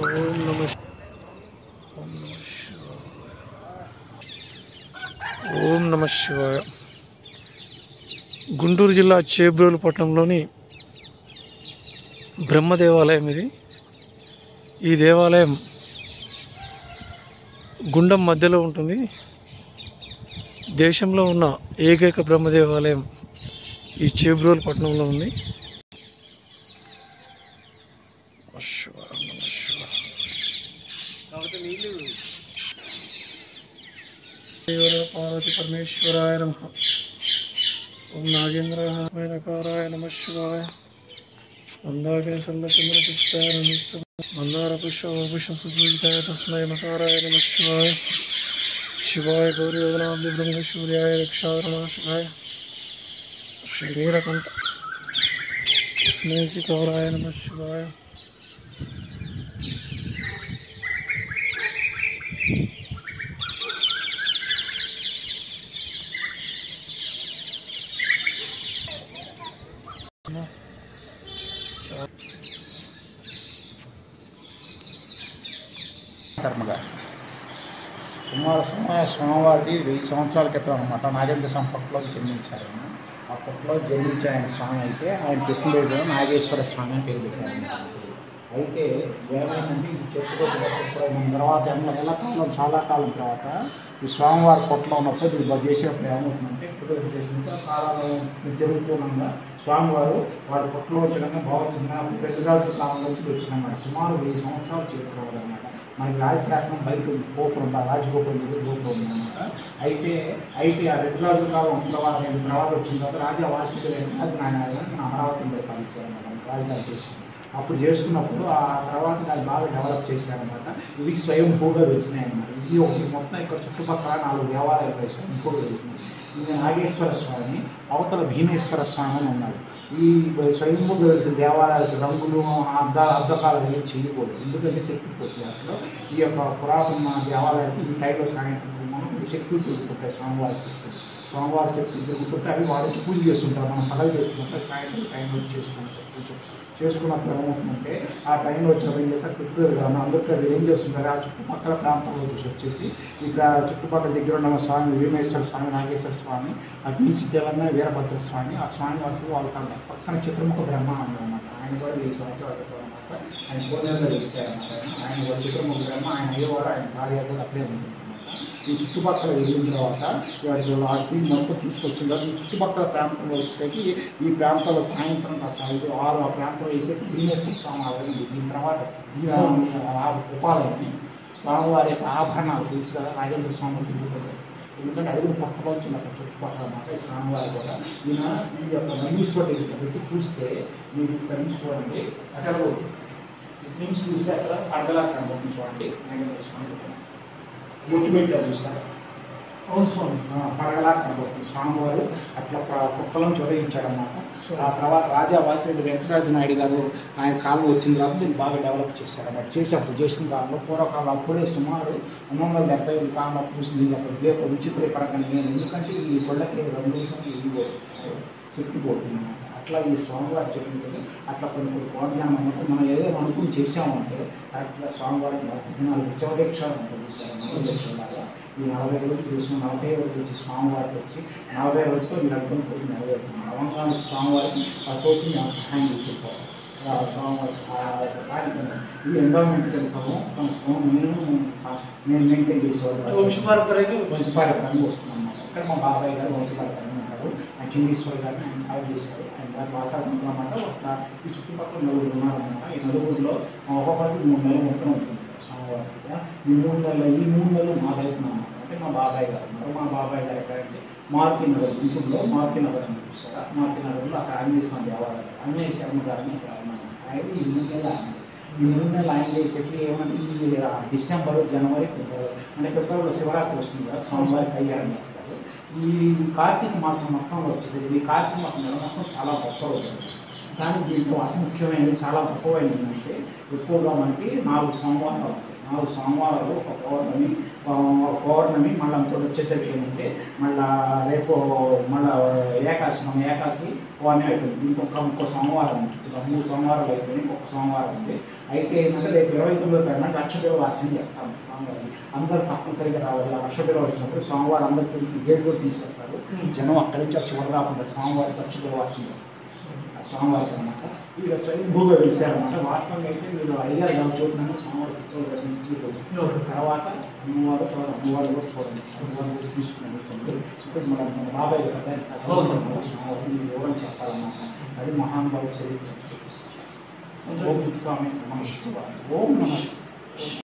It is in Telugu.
ఓం నమ ఓం నమ శివాయ ఓం నమ శివాయ గుంటూరు జిల్లా చేబ్రోలు పట్టణంలోని బ్రహ్మ దేవాలయం ఇది ఈ దేవాలయం గుండం మధ్యలో ఉంటుంది దేశంలో ఉన్న ఏకైక బ్రహ్మ దేవాలయం ఈ చేబ్రోలు పట్టణంలో ఉంది శివాయ నమః శివాయ. దేవర పార్వతి పరమేశ్వరాయ నమ ఓం నాగేంద్రాయ నకారాయ నమ శివాయ మందాగ్ని సల్లచంద్ర పుష్పాయ నమః మందార పుష్పభూషణ సుపూజితాయ తస్మై నకారాయ నమ శివాయ శివాయ గౌరీ యోగనాథి బ్రహ్మ సూర్యాయ రక్షారణాశివాయ శ్రీరకంఠ స్నేహికారాయ నమ శివాయ శర్మ గారు సుమారు సుమారు స్వామివారిది వెయ్యి సంవత్సరాల క్రితం అనమాట నాగేంద్ర స్వామి పట్టులో జన్మించారు ఆయన. ఆ పట్టులో జన్మించిన ఆయన స్వామి అయితే ఆయన పెట్టిన నాగేశ్వర స్వామి అని పేరు పెట్టారు ఆయన. అయితే ఏమైందంటే ఈ చెప్పుకోవడం తర్వాత ఎన్న- ఎలా కాలం చాలా కాలం తర్వాత ఈ స్వామివారి పొట్టలో ఉన్నప్పుడు ఇది చేసేటప్పుడు ఏమవుతుందంటే ఇప్పుడు కాలంలో జరుగుతున్నా స్వామివారు వారి పొట్టలో వచ్చడానికి బాగుంటుందా పెద్దరాజు కాలం నుంచి వచ్చిందన్నమాట సుమారు వెయ్యి సంవత్సరాలు చేరుకోవాలి అనమాట మనకి రాజశాస్త్రం బయట ఉంది, గోపురం ఉంది, రాజగోపురం దగ్గర గోపురం ఉంది అనమాట అయితే అయితే ఆ రెడ్డి రాజు కాలం తర్వాత తర్వాత వచ్చిన తర్వాత రాజా వాసిక అది నాయన అమరావతిని పరిపాలించారన్నమాట రాజధాని చేసుకుని అప్పుడు చేసుకున్నప్పుడు ఆ తర్వాత దాన్ని బాగా డెవలప్ చేశారనమాట ఇవి స్వయంభూగా వెలిసినాయి అనమాట ఇది ఒకటి మొత్తం ఇక్కడ చుట్టుపక్కల నాలుగు దేవాలయాలు వేసి స్వయంభూగా వెలిసినాయి ఇది నాగేశ్వర స్వామి అవతల భీమేశ్వర స్వామి అని ఉన్నాడు ఈ స్వయంభూగా వెలిసిన దేవాలయాలకు రంగులు అద్ద అద్దకాలు ఏం చేయకూడదు ఎందుకంటే శక్తి పోతుంది అసలు ఈ యొక్క పురాతన దేవాలయానికి ఈ టైంలో సాయంత్రం మనం శక్తులు తిరుగుతుంటాయి స్వామివారి శక్తులు స్వామివారి శక్తులు తిరుగుతుంటే అవి వారికి పూజ చేస్తుంటారు మనం పగలు చేసుకుంటాం సాయంత్రం టైంలో చేసుకుంటాం పూజ చేసుకున్నప్పుడు ఏమవుతుందంటే ఆ టైంలో వచ్చినప్పుడు ఏం చేస్తారు తిరుగుతారు కదా అందరికీ అవి ఏం చేస్తుంటారు ఆ చుట్టుపక్కల ప్రాంతంలో చూసి వచ్చేసి ఇక్కడ చుట్టుపక్కల దగ్గర ఉన్న స్వామి భీమేశ్వర స్వామి నాగేశ్వర స్వామి అటు నుంచి తెలంగాణ వీరభద్ర స్వామి ఆ స్వామి వలస వాళ్ళ పక్కన చిత్రముఖ బ్రహ్మ అన్నమాట ఆయన కూడా వెయ్యి సంవత్సరాల క్రితం అనమాట ఆయన కోనేరులో వేసారన్నమాట ఆయన ఆయన వాళ్ళ చిత్రముఖ బ్రహ్మ ఆయన అయ్యేవారు ఆయన భార్య కూడా అక్కడే ఉంటుంది ఈ చుట్టుపక్కల వెళ్ళిన తర్వాత వాటి వాటి మొత్తం చూసుకొచ్చిన తర్వాత ఈ చుట్టుపక్కల ప్రాంతంలో వచ్చేసరికి ఈ ప్రాంతంలో సాయంత్రం కాస్త ఐదు ఆరు ఆ ప్రాంతంలో వేసేసి భీమేశ్వర స్వామి ఆలయం ఉంది దీని తర్వాత ఈ ఆ ఉపాలయాన్ని స్వామివారి యొక్క ఆభరణాలు తెలుసు కదా నాగేంద్ర స్వామి తిరుగుతుంది ఎందుకంటే అడుగులు పక్కలో వచ్చిన అక్కడ చుట్టుపక్కల మాట ఈ స్వామివారి కూడా ఈయన ఈ యొక్క నందీశ్వర దగ్గర పెట్టి చూస్తే మీరు ఇక్కడ నుంచి చూడండి అక్కడ ఇటు నుంచి చూస్తే అక్కడ అడ్డలా కనబడుతుంది చూడండి నాగేంద్ర స్వామి మోటివేట్ చూస్తారు అవును స్వామి పడగలా కనబడుతుంది స్వామివారు అట్లా కుక్కలను చొరగించాడన్నమాట ఆ తర్వాత రాజా వాసిరెడ్డి వెంకటరాజు నాయుడు గారు ఆయన కాలం వచ్చిన తర్వాత దీన్ని బాగా డెవలప్ చేశారన్నమాట చేసినప్పుడు చేసిన కాలంలో పూర్వకాలం అప్పుడే సుమారు రెండు వందల డెబ్బై ఐదు కాలం అప్పుడు దీన్ని అప్పుడు దీప విచిత్రీకరంగా నేను ఎందుకంటే ఈ కొళ్ళకి రెండు ఇవి శక్తి పోతుంది అన్నమాట. అట్లా ఈ స్వామివారి చెప్పింది అట్లా కొన్ని కొన్ని కోణ్యాన్ని అన్నట్టు మనం ఏదైనా అనుకుని చేసామంటే కరెక్ట్గా స్వామివారికి పద్నాలుగు శివదీక్ష ఉంటుంది చూసారు నవదీక్ష లాగా ఈ నలభై రోజులు తీసుకుని నలభై రోజులు వచ్చి స్వామివారికి వచ్చి నలభై రోజుల్లో మీరు అనుకుని పోయి నెరవేరుతున్నాం నవంగానికి స్వామివారికి ఆ తోటి మేము సహాయం చేసిపోవాలి స్వామివారికి ఆ యొక్క కార్యక్రమం ఈ ఎండోమెంట్ తెలుసాము నేను నేను మెయింటైన్ చేసేవాళ్ళు వంశపారంపర్యంగా వంశపారపరంగా వస్తున్నాం అన్నమాట ఇక్కడ మా బాబాయ్ గారు వంశపారపరంగా ఉంటారు ఆ చిండీశ్వర్ గారిని ఆయన కాల్ చేశారు ఆయన గారు వాతావరణం అన్నమాట ఒక ఈ చుట్టుపక్కల నలుగురు ఉన్నారన్నమాట ఈ నలుగురిలో ఒక్కొక్కరికి మూడు నెలలు మొత్తం ఉంటుంది స్వామివారికి కూడా. ఈ మూడు నెలలు ఈ మూడు నెలలు మా వైపు అన్నమాట అంటే మా బాబాయ్ గారు ఉన్నారు మా బాబాయ్ గారు ఎక్కడంటే మారుతి నగర్ గుంటూరులో మారుతి నగర్ అని చూస్తారా మారుతి నగర్లో అక్కడ ఆంజనేయ స్వామి దేవాలయం ఆంజనేయ శర్మ గారిని అక్కడ ఉన్నారు ఆయన ఈ మూడు నెలలు ఆయన ఈ మూడు నెలలు ఆయన చేసేకి ఏమని ఈ డిసెంబర్ జనవరి ఫిబ్రవరి అంటే ఫిబ్రవరిలో శివరాత్రి వస్తుంది కదా స్వామివారి కళ్యాణం చేస్తారు ఈ కార్తీక మాసం మొత్తంలో వచ్చేసి ఈ కార్తీక మాసం నెల మొత్తం చాలా గొప్ప రోజు కానీ దీంట్లో అతి ముఖ్యమైనది చాలా గొప్పమైనది ఏంటంటే ఎక్కువగా మనకి నాలుగు సోమవారాలు ఉంటాయి నాలుగు సోమవారాలు ఒక పౌర్ణమి ఆ, ఒక పౌర్ణమి మళ్ళీ ఇంకోటి వచ్చేసరికి ఏంటంటే మళ్ళా రేపు మళ్ళా ఏకాశి మన ఏకాశి పౌర్ణమి అయిపోయింది ఇంకొక ఇంకో సోమవారం ఉంది ఇలా మూడు సోమవారాలు అయిపోయింది ఇంకొక సోమవారం ఉంది అయితే ఏంటంటే రేపు ఇరవై తొమ్మిదో తారీఖున లక్ష దేవార్చన చేస్తాం స్వామివారి అందరూ తప్పనిసరిగా రావాలి ఆ లక్ష దేవార్చన వచ్చినప్పుడు స్వామివారు అందరికీ పిలిచి గేట్లో తీసుకొస్తారు జనం అక్కడి నుంచి ఆ చివరి రాకుండా స్వామివారి లక్ష దేవార్చన చేస్తారు ఆ స్వామివారికి అనమాట ఇక స్వయంభూగా వెలిసారనమాట వాస్తవంగా అయితే మీరు అయ్యారు కాబట్టి చూడడానికి స్వామివారి ఫోటోలు ఇంటికి తర్వాత అమ్మవారు తర్వాత అమ్మవారు కూడా చూడండి అమ్మవారు కూడా తీసుకుని వెళ్తుంది చెప్పేసి మన మన బాబాయ్ గారు పెద్ద ఆయన స్వామివారి మీరు వివరం చెప్పాలన్నమాట అది మహానుభావ చరిత్ర ఓం స్వామి నమః శివాయ. ఓం నమః